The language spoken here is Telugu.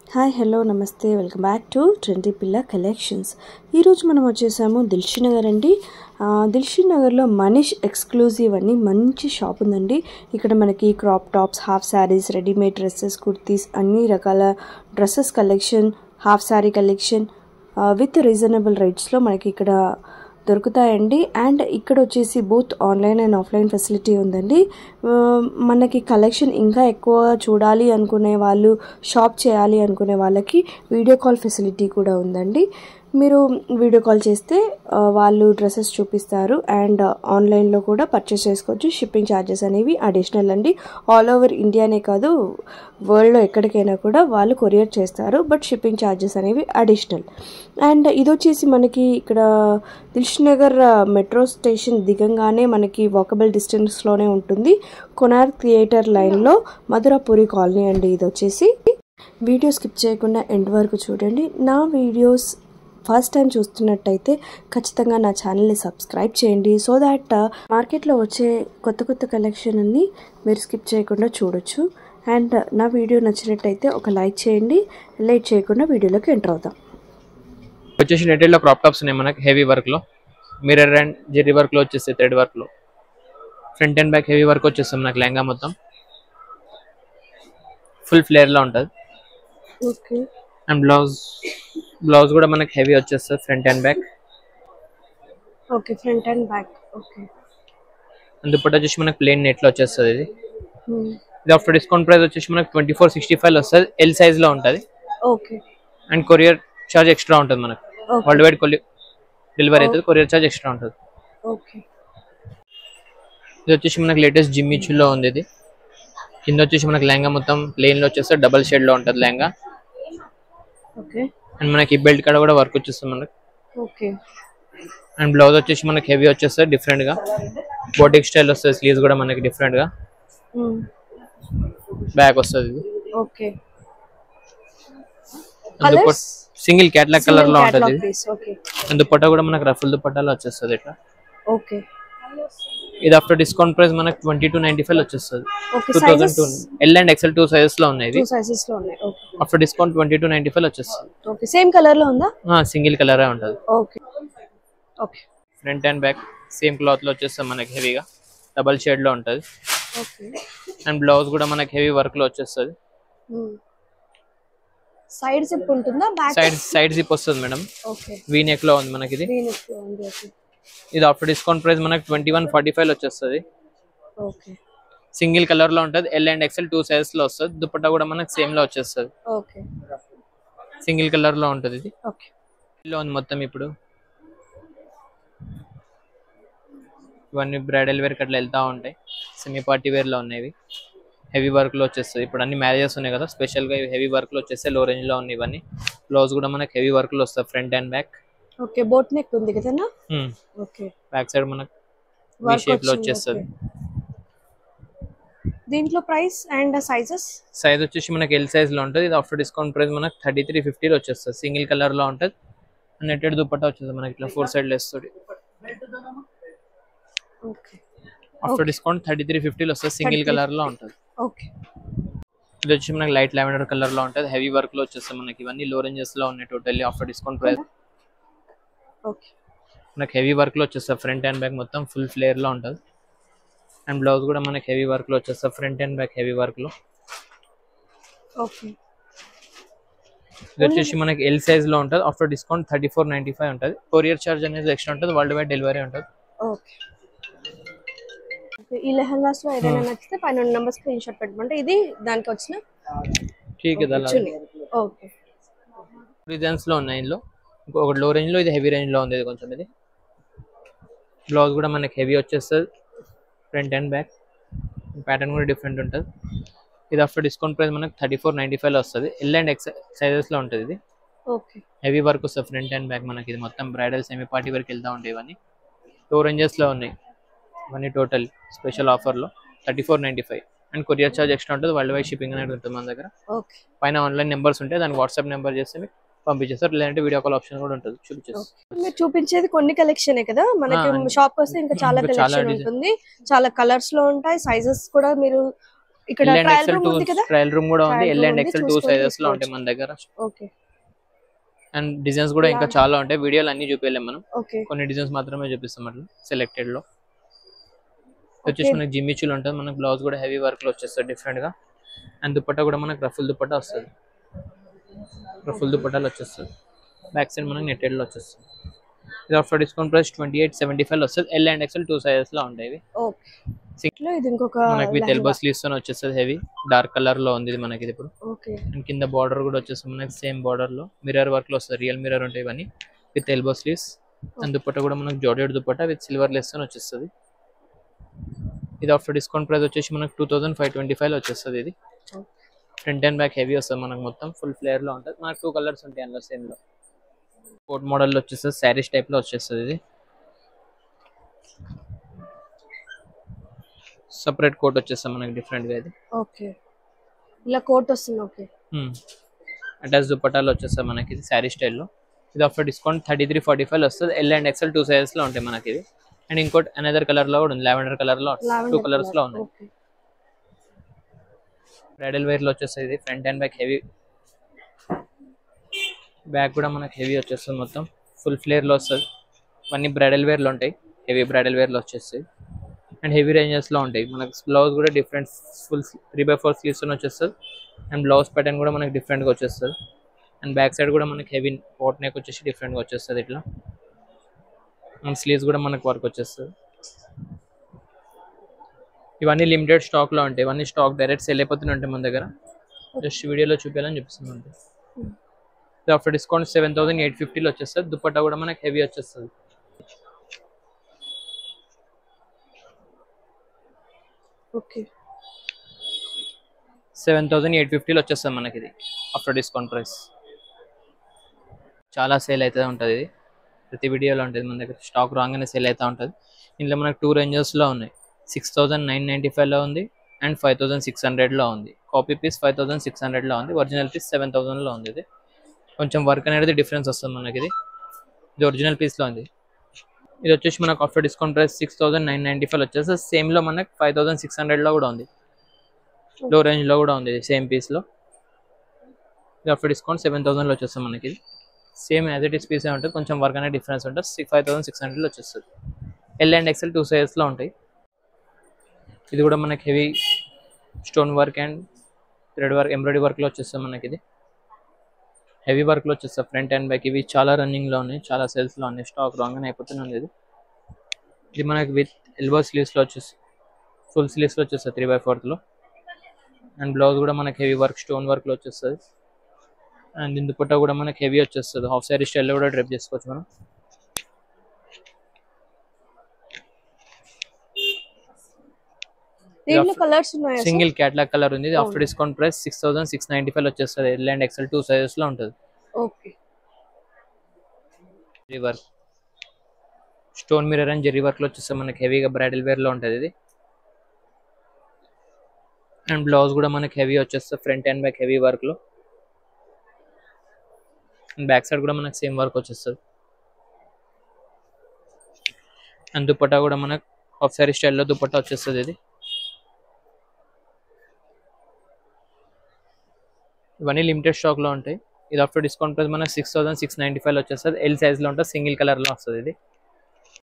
హాయ్ హలో నమస్తే welcome back to twenty Pilla collections ఈరోజు మనం వచ్చేసాము దిల్షీ నగర్ అండి ఆ, దిల్షీ నగర్లో మనీష్ ఎక్స్క్లూజివ్ అని మంచి షాప్ ఉందండి ఇక్కడ మనకి crop tops half saris readymade dresses kurtis అన్ని రకాల dresses collection half sari collection with reasonable రేట్స్లో మనకి ఇక్కడ దొరుకుతాయండి అండ్ ఇక్కడ వచ్చేసి both online and offline facility ఉందండి ఆ, మనకి కలెక్షన్ ఇంకా ఎక్కువ చూడాలి అనుకునే వాళ్ళు షాప్ చేయాలి అనుకునే వాళ్ళకి వీడియో కాల్ ఫెసిలిటీ కూడా ఉందండి మీరు వీడియో కాల్ చేస్తే ఆ, వాళ్ళు డ్రెస్సెస్ చూపిస్తారు అండ్ ఆన్లైన్లో కూడా పర్చేస్ చేసుకోవచ్చు షిప్పింగ్ ఛార్జెస్ అనేవి అడిషనల్ అండి ఆల్ ఓవర్ ఇండియానే కాదు వరల్డ్లో ఎక్కడికైనా కూడా వాళ్ళు కొరియర్ చేస్తారు బట్ షిప్పింగ్ ఛార్జెస్ అనేవి అడిషనల్ అండ్ ఇది వచ్చేసి మనకి ఇక్కడ దిల్షునగర్ మెట్రో స్టేషన్ దిగంగానే మనకి వాకబుల్ డిస్టెన్స్లోనే ఉంటుంది కొనార్ థియేటర్ లైన్లో మధురాపురి కాలనీ అండి ఇది వచ్చేసి వీడియో స్కిప్ చేయకుండా ఎండ్ వరకు చూడండి నా వీడియోస్ ఫస్ట్ టైం చూస్తున్నట్టయితే ఖచ్చితంగా నా ఛానల్ని సబ్స్క్రైబ్ చేయండి సో దాట్ మార్కెట్లో వచ్చే కొత్త కొత్త కలెక్షన్ అన్ని మీరు స్కిప్ చేయకుండా చూడొచ్చు అండ్ నా వీడియో నచ్చినట్టయితే ఒక లైక్ చేయండి లేట్ చేయకుండా వీడియోలోకి ఎంటర్ అవుదాం వచ్చేసి నెటెడ్ లో క్రాప్ టాప్స్ ఉన్నాయి మనకి హెవీ వర్క్ లో మిర్రర్ అండ్ జెర్రీ వర్క్ లో వచ్చేస్తాయి థ్రెడ్ వర్క్ లో front and back heavy work వచ్చేస్తాం మనకి లెహంగా మొత్తం ఫుల్ ఫ్లేర్ లో ఉంటుంది ఓకే అండ్ బ్లౌజ్ బ్లౌజ్ కూడా మనకి హెవీ వచ్చేస్తుంది front and back okay front and back okay and దుప్పటి వచ్చేసి మనకి ప్లేన్ నెట్ లో వచ్చేస్తుంది ఇది ఇది ఆఫ్టర్ డిస్కౌంట్ ప్రైస్ వచ్చేసి మనకి ట్వంటీ ఫోర్ సిక్స్టీ ఫైవ్ వస్తుంది ఎల్ సైజ్ లో ఉంటుంది okay and courier charge extra ఉంటుంది మనకి Okay. వరల్డ్ వైడ్ డెలివరీ అవుతుంది కొరియర్ చార్జ్ ఎక్స్ట్రా ఉంటుంది ఓకే ఇది వచ్చేసి మనకి లేటెస్ట్ జిమ్మిచ్చులో ఉంది ఇది కింద వచ్చేసి మనకి లెహంగా మొత్తం ప్లెయిన్ లో వచ్చేస్తే డబల్ షేడ్ లో ఉంటుంది లెహంగా ఓకే అండ్ మనకి బెల్ట్ కాడ కూడా వర్క్ వచ్చేస్తుంది మనకి ఓకే అండ్ బ్లౌజ్ వచ్చేసి మనకి హెవీ వచ్చేస్తుంది డిఫరెంట్ గా బోటిక్ స్టైల్ వస్తుంది స్లీవ్స్ కూడా మనకి డిఫరెంట్ గా బ్యాక్ వస్తుంది ఇది okay dupatta single catalogue colour లో ఉంటుంది ఇది ఓకే అండ్ దుప్పట్టా కూడా మనకి రఫుల్ దుప్పట్టాలో వచ్చేస్తుంది ఇట్లా ఓకే ఇది ఆఫ్టర్ డిస్కౌంట్ ప్రైస్ మనకి ట్వంటీ టూ నైన్టీ ఫైవ్ వచ్చేస్తుంది okay two thousand two L and XL two sizes లో ఉన్నాయి ఇది టూ సైజెస్ లో ఉన్నాయి okay after discount twenty two ninety five వచ్చేస్తుంది ఓకే సేమ్ కలర్ లో ఉందా సింగిల్ కలరే ఉంటుంది okay okay front and back same cloth లో వచ్చేస్తుంది మనకి హెవీగా డబల్ షేడ్ లో ఉంటుంది ఓకే అండ్ బ్లౌజ్ కూడా మనకి హెవీ వర్క్ లో వచ్చేస్తుంది సైడ్ జిప్ ఉంటుందా బ్యాక్ సైడ్ సైడ్ జిప్ వస్తుంది మేడం ఓకే వీ నెక్ లో ఉంది మనకి ఇది గ్రీన్ ఉంది ఓకే ఇది ఆఫ్టర్ డిస్కౌంట్ ప్రైస్ మనకి ట్వంటీ వన్ ఫార్టీ ఫైవ్ వచ్చేస్తుంది ఓకే సింగిల్ కలర్ లో ఉంటుంది L and XL two sizes లో వస్తుంది దుపట్టా కూడా మనకి సేమ్ లో వచ్చేస్తుంది ఓకే సింగిల్ కలర్ లో ఉంటుంది ఇది ఓకే లో ఉంది మొత్తం ఇప్పుడు ఇవన్నీ బ్రైడల్ వేర్ అట్లా వెళ్తా ఉంటాయి సెమీ పార్టీ వేర్ లో ఉన్నాయి ఇవి హెవీ వర్క్ లో వచ్చేస్తుంది ఇప్పుడు అన్ని మ్యారేజెస్ ఉన్నాయి కదా స్పెషల్ గా హెవీ వర్క్ లో వచ్చేస్తే లో రేంజ్ లో ఉన్నాయి ఇవన్నీ బ్లౌజ్ కూడా మనకి హెవీ వర్క్ లో వస్తుంది front and back okay boat neck ఉంది కదనా ఓకే బ్యాక్ సైడ్ మనకి Work షేప్ లో వచ్చింది, వచ్చేస్తుంది దీంట్లో ప్రైస్ అండ్ సైజెస్ సైజ్ వచ్చేసి మనకి ఎల్ సైజ్ లో ఉంటుంది ఇది ఆఫ్టర్ డిస్కౌంట్ ప్రైస్ మనకి థర్టీ త్రీ ఫిఫ్టీలో వచ్చేస్తుంది సింగిల్ కలర్ లో ఉంటుంది నెట్టెడ్ దుపట్టా వచ్చేస్తుంది మనకి ఇట్లా ఫోర్ సైడ్ వేస్తుంది okay after discount thirty three ఫిఫ్టీలో వస్తుంది సింగిల్ కలర్ లో ఉంటుంది ఓకే ఇది వచ్చి మనకి లైట్ లావెండర్ కలర్ లో ఉంటుంది హెవీ వర్క్ లో వచ్చేస్తాయి మనకి ఇవన్నీ లో రేంజెస్ లో ఉన్నాయి totally after discount price okay మనకి హెవీ వర్క్ లో వచ్చేస్తుంది ఫ్రంట్ అండ్ బ్యాక్ మొత్తం ఫుల్ ఫ్లేర్ లో ఉంటుంది అండ్ బ్లౌజ్ కూడా మనకి హెవీ వర్క్ లో వచ్చేస్తుంది front and back heavy work లో ఓకే ఇది వచ్చేసి మనకి ఎల్ సైజ్ లో ఉంటుంది after discount thirty four ninety five ఉంటుంది కొరియర్ చార్జ్ అనేది ఎక్స్ట్రా ఉంటుంది వరల్డ్ వైడ్ డెలివరీ ఉంటుంది ఓకే ఈ లెహంగాస్ లో ఏదైనా నచ్చితే పైన నెంబర్ స్క్రీన్ షాట్ పెట్టమంటే ఇది దానికి వచ్చిన ఠీక్ ఇది అలా చున్నీ ఓకే డిజైన్స్ లో ఉన్నాయి ఇందులో ఇంకొకటి లో రేంజ్ లో ఇది హెవీ రేంజ్ లో ఉంది ఇది కొంచెం ఇది బ్లౌజ్ కూడా మనకి హెవీ వచ్చేస్తుంది ఫ్రంట్ అండ్ బ్యాక్ ప్యాటర్న్ కూడా డిఫరెంట్ ఉంటుంది ఇది ఆఫ్టర్ డిస్కౌంట్ ప్రైస్ మనకి థర్టీ ఫోర్ నైన్టీ ఫైవ్ లో వస్తుంది ఎల్ అండ్ ఎక్స్ సైజెస్ లో ఉంటుంది ఇది ఓకే హెవీ వర్క్ వస్తుంది ఫ్రంట్ అండ్ బ్యాక్ మనకి ఇది మొత్తం బ్రైడల్ సెమీ పార్టీ వరకు వెళ్తా ఉంటాయి ఇవన్నీ టూ రేంజెస్ లో ఉన్నాయి ఇవన్నీ టోటల్ స్పెషల్ ఆఫర్ లో thirty four ninety five and courier charge extra ఉంటుంది వరల్డ్ వైడ్ షిప్పింగ్ అనేది ఉంటుంది మన దగ్గర ఓకే పైన ఆన్లైన్ నెంబర్స్ ఉంటాయి దానికి వాట్సాప్ నెంబర్ చేస్తే మీకు పంపించేస్తారు లేదంటే వీడియో కాల్ ఆప్షన్ కూడా ఉంటుంది చూపించేస్తారు మీరు చూపించేది కొన్ని కలెక్షన్ కదా మనకి ఆ, షాప్ వస్తే ఇంకా చాలా ఇంకా చాలా కలెక్షన్ design. ఉంటుంది చాలా కలర్స్ లో ఉంటాయి సైజెస్ కూడా మీరు ఇక్కడ L and trial XL room two ఉంది కదా ట్రయల్ రూమ్ కూడా ఉంది Trial ఎల్ room అండ్ ఉంది, ఎక్సెల్ టూ చూసుకొని సైజెస్ లో తీసుకోవచ్చు. ఉంటాయి మన దగ్గర ఓకే అండ్ డిజైన్స్ కూడా ఇంకా Yeah. చాలా ఉంటాయి వీడియోలు అన్ని చూపించలేం మనం ఓకే కొన్ని డిజైన్స్ మాత్రమే చూపిస్తాం అట్లా సెలెక్టెడ్ లో వచ్చేసి Okay. మనకి జిమ్మిచ్చులు ఉంటుంది మనకి బ్లౌజ్ కూడా హెవీ వర్క్ లో వచ్చేస్తుంది డిఫరెంట్ గా అండ్ దుపట్టా కూడా మనకి రఫుల్ దుపట్టా వస్తుంది రఫుల్ దుపట్టాలు వచ్చేస్తుంది బ్యాక్ సైడ్ మనకి నెట్టెడ్ లో వచ్చేస్తుంది ఇది after discount price twenty eight seventy five వస్తుంది L and XL two sizes లో ఉంటాయి ఇవి ఓకే Six. ఇట్లా ఇది ఇంకొక మనకి విత్ లెహంగా. ఎల్బో స్లీవ్స్ తో వచ్చేస్తుంది హెవీ డార్క్ కలర్ లో ఉంది ఇది మనకి ఇది ఇప్పుడు ఓకే అండ్ కింద బార్డర్ కూడా వచ్చేస్తుంది మనకి సేమ్ బార్డర్ లో మిర్రర్ వర్క్ లో వస్తుంది రియల్ మిర్రర్ ఉంటాయి ఇవన్నీ with elbow sleeves and dupatta కూడా మనకి జోడెడ్ దుపట్టా విత్ సిల్వర్ లెస్ అని వచ్చేస్తుంది ఇది ఆఫ్టర్ డిస్కౌంట్ ప్రైస్ వచ్చేసి మనకి two thousand five twenty five వచ్చేస్తుంది ఇది ఫ్రంట్ అండ్ బ్యాక్ హెవీ వస్తుంది మనకు మొత్తం ఫుల్ ఫ్లేయర్ లో ఉంటుంది మనకు టూ కలర్స్ ఉంటాయి అందులో సేమ్ లో కోట్ మోడల్ లో వచ్చేస్తుంది శారీస్ టైప్ లో వచ్చేస్తుంది ఇది సపరేట్ కోట్ వచ్చేస్తుంది మనకి డిఫరెంట్ గా ఇది ఓకే ఇలా కోట్ వస్తుంది ఓకే అటాచ్ దుపట్టాలు వచ్చేస్తాయి మనకి ఇది శారీ స్టైల్లో ఇది after discount thirty three forty five వస్తుంది L and XL two sizes లో ఉంటాయి మనకి ఇది అండ్ ఇంకోటి అనదర్ కలర్ లో కూడా ఉంది లావెండర్ కలర్ లో టూ లావెండర్ కలర్స్ లో ఉన్నాయి ఓకే బ్రైడల్ వేర్ లో వచ్చేస్తుంది ఇది front and back heavy back కూడా మనకి హెవీ వచ్చేస్తుంది మొత్తం ఫుల్ ఫ్లేర్ లో వస్తుంది ఇవన్నీ బ్రైడల్ వేర్ లో ఉంటాయి హెవీ బ్రైడల్ వేర్ లో వచ్చేస్తాయి అండ్ హెవీ రేంజెస్ లో ఉంటాయి మనకి బ్లౌజ్ కూడా different full three by four sleeves వచ్చేస్తుంది అండ్ బ్లౌజ్ ప్యాటర్న్ కూడా మనకి డిఫరెంట్ గా వచ్చేస్తుంది అండ్ బ్యాక్ సైడ్ కూడా మనకి హెవీ పోట్ నెక్ వచ్చేసి డిఫరెంట్ గా వచ్చేస్తుంది ఇట్లా అండ్ స్లీవ్స్ కూడా మనకి వర్క్ వచ్చేస్తుంది ఇవన్నీ లిమిటెడ్ స్టాక్ లో ఉంటాయి ఇవన్నీ స్టాక్ డైరెక్ట్ సెల్ అయిపోతూనే ఉంటాయి మన దగ్గర జస్ట్ వీడియోలో చూపించాలని చూపిస్తున్నాం అంతే after discount seven thousand eight ఫిఫ్టీలో వచ్చేస్తుంది దుపట్టా కూడా మనకి హెవీ వచ్చేస్తుంది ఓకే సెవెన్ థౌసండ్ ఎయిట్ ఫిఫ్టీలో వచ్చేస్తుంది మనకి ఇది ఆఫ్టర్ డిస్కౌంట్ ప్రైస్ చాలా సేల్ అయితే ఉంటుంది ఇది ప్రతి వీడియోలో ఉంటుంది మన దగ్గర స్టాక్ రాగానే సేల్ అవుతూ ఉంటుంది ఇందులో మనకి టూ రేంజెస్లో ఉన్నాయి సిక్స్ థౌసండ్ నైన్ నైంటీ ఫైవ్లో ఉంది అండ్ ఫైవ్ థౌసండ్ సిక్స్ హండ్రెడ్లో ఉంది copy piece five thousand six హండ్రెడ్లో ఉంది ఒరిజినల్ పీస్ సెవెన్ థౌసండ్లో ఉంది ఇది కొంచెం వర్క్ అనేది డిఫరెన్స్ వస్తుంది మనకి ఇది ఇది ఒరిజినల్ పీస్లో ఉంది ఇది వచ్చేసి మనకు after discount price six thousand nine ninety five వచ్చేసి సేమ్లో మనకి ఫైవ్ థౌసండ్ సిక్స్ హండ్రెడ్లో కూడా ఉంది లో రేంజ్లో కూడా ఉంది సేమ్ పీస్లో ఇది ఆఫ్టర్ డిస్కౌంట్ సెవెన్ థౌసండ్లో వచ్చేస్తుంది మనకి ఇది same as it is piece ఉంటుంది కొంచెం వర్క్ అనేది డిఫరెన్స్ ఉంటుంది సిక్స్ ఫైవ్ థౌసండ్ సిక్స్ హండ్రెడ్లో వచ్చేస్తుంది ఎల్ అండ్ ఎక్సెల్ టూ సైజెస్లో ఉంటాయి ఇది కూడా మనకి heavy stone work and thread work embroidery వర్క్లో వచ్చేస్తుంది మనకి ఇది హెవీ వర్క్లో వచ్చేస్తుంది ఫ్రంట్ అండ్ బ్యాక్ ఇవి చాలా రన్నింగ్లో ఉన్నాయి చాలా సేల్స్లో ఉన్నాయి స్టాక్ రాంగ్ అయిపోతూనే ఉంది ఇది ఇది మనకి విత్ ఎల్బో స్లీవ్స్లో వచ్చేస్తుంది ఫుల్ స్లీవ్స్లో వచ్చేస్తుంది త్రీ బై ఫోర్త్లో అండ్ బ్లౌజ్ కూడా మనకి హెవీ వర్క్ స్టోన్ వర్క్లో వచ్చేస్తుంది అండ్ ఇందు పుట్ట కూడా మనకి హెవీ వచ్చేస్తుంది హాఫ్ సారీ స్టైల్లో కూడా డ్రెప్ చేసుకోవచ్చు మనం దీంట్లో కలర్స్ ఉన్నాయా సింగిల్ క్యాట్లాగ్ కలర్ ఉంది అవును. After discount price six thousand six ninety five వచ్చేస్తుంది L and XL two sizes లో ఉంటుంది okay zari work stone mirror and zari work లో వచ్చేస్తే మనకి హెవీగా బ్రైడల్ వేర్ లో ఉంటుంది ఇది అండ్ బ్లౌజ్ కూడా మనకి హెవీ వచ్చేస్తుంది front and back heavy work లో అండ్ బ్యాక్ సైడ్ కూడా మనకి సేమ్ వర్క్ వచ్చేస్తుంది అండ్ దుపట్టా కూడా మనకు హాఫ్ సారీ స్టైల్లో దుపట్టా వచ్చేస్తుంది ఇది ఇవన్నీ లిమిటెడ్ స్టాక్ లో ఉంటాయి ఇది ఆఫ్టర్ డిస్కౌంట్ ప్రైస్ మనకి six thousand six ninety five వచ్చేస్తుంది ఎల్ సైజ్ లో ఉంటుంది సింగిల్ కలర్ లో వస్తుంది ఇది